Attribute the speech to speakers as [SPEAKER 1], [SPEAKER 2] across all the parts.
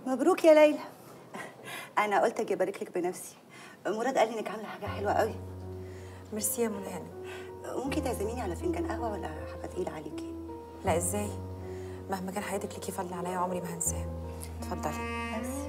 [SPEAKER 1] مبروك يا ليلى انا قلت اجي ابارك لك بنفسي مراد قال لي انك عامله حاجه حلوه قوي
[SPEAKER 2] ميرسي يا منى هانم
[SPEAKER 1] ممكن تعزميني على فنجان قهوه ولا حاجه تقيله عليكي
[SPEAKER 2] لا ازاي مهما كان حياتك ليكي فضل عليا عمري ما هنساه اتفضلي
[SPEAKER 1] بس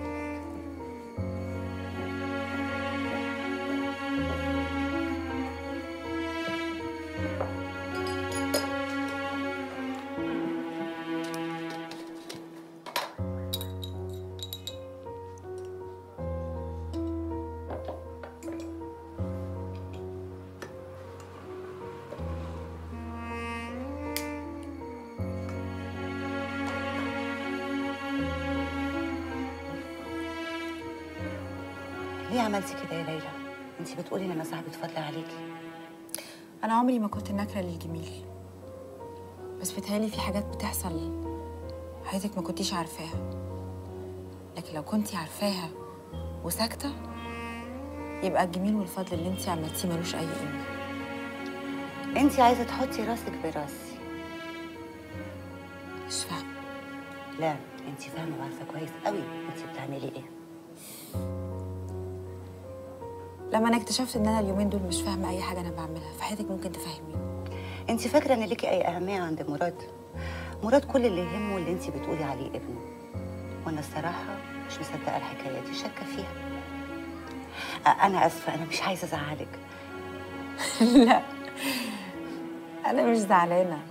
[SPEAKER 1] ليه عملتي كده يا ليلى انت بتقولي ان انا صاحبه فضل عليكي
[SPEAKER 2] انا عمري ما كنت ناكره للجميل بس بتهيألي في حاجات بتحصل حياتك ما كنتيش عارفاها لكن لو كنتي عارفاها وساكته يبقى الجميل والفضل اللي انت عملتيه ملوش اي قيمه
[SPEAKER 1] انت عايزه تحطي راسك براسي
[SPEAKER 2] مش فاهمه
[SPEAKER 1] لا انت فاهمه وعارفه كويس قوي انت بتعملي ايه
[SPEAKER 2] لما انا اكتشفت ان انا اليومين دول مش فاهمه اي حاجه انا بعملها في حياتك ممكن تفهميني
[SPEAKER 1] انت فاكره ان ليكي اي اهميه عند مراد مراد كل اللي يهمه اللي انت بتقولي عليه ابنه وانا الصراحه مش مصدقه الحكايه دي شاكه فيها أ- انا اسفه انا مش عايزه ازعلك
[SPEAKER 2] لا انا مش زعلانه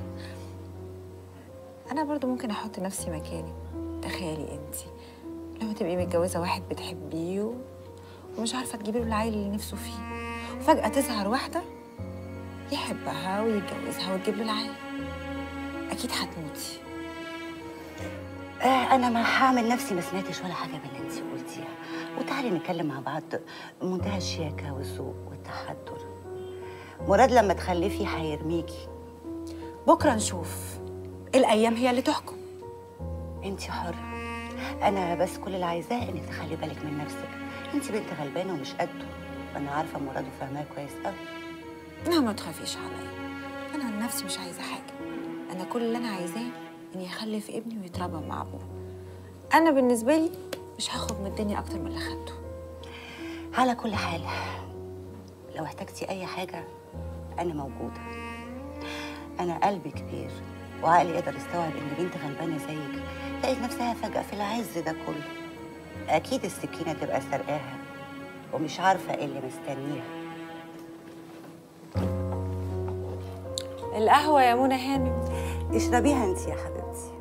[SPEAKER 2] انا برضو ممكن احط نفسي مكانك تخيلي انت لما تبقي متجوزه واحد بتحبيه و- ومش عارفه تجيبي له العيل اللي نفسه فيه وفجاه تظهر واحده يحبها ويتجوزها وتجيب له العيل اكيد هتموتي
[SPEAKER 1] آه انا ما هعمل نفسي ما سمعتش ولا حاجه من اللي انت قلتيها وتعالي نتكلم مع بعض منتهى الشياكه والذوق والتحضر مراد لما تخلفي هيرميكي
[SPEAKER 2] بكره نشوف الايام هي اللي تحكم
[SPEAKER 1] انت حرة انا بس كل اللي عايزاه انك تخلي بالك من نفسك انت بنت غلبانه ومش قده وانا عارفه مراد وفاهماه كويس قوي
[SPEAKER 2] لا ما تخافيش عليا انا عن نفسي مش عايزه حاجه انا كل اللي انا عايزاه اني اخلف ابني ويتربى مع ابوه انا بالنسبه لي مش هاخد من الدنيا اكتر من اللي خدته
[SPEAKER 1] على كل حال لو احتجتي اي حاجه انا موجوده انا قلبي كبير وعقلي يقدر يستوعب ان بنت غلبانه زيك لقيت نفسها فجاه في العز ده كله اكيد السكينه تبقى سرقاها ومش عارفه ايه اللي مستنيها
[SPEAKER 2] القهوه يا منى هانم
[SPEAKER 1] اشربيها انت يا حبيبتي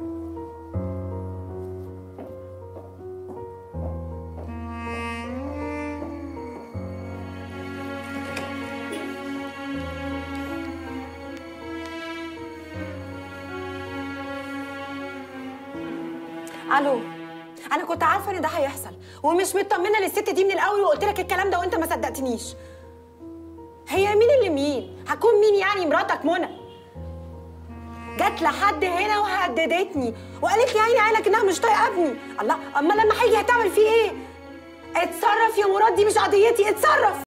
[SPEAKER 3] الو انا كنت عارفه ان ده هيحصل ومش مطمنه للست دي من الاول وقلت لك الكلام ده وانت ما صدقتنيش هي مين اللي مين هكون مين يعني مراتك منى جت لحد هنا وهددتني وقالت لي عيني عينك انها مش طايقه ابني الله اما لما هيجي هتعمل فيه ايه اتصرف يا مراد دي مش قضيتي اتصرف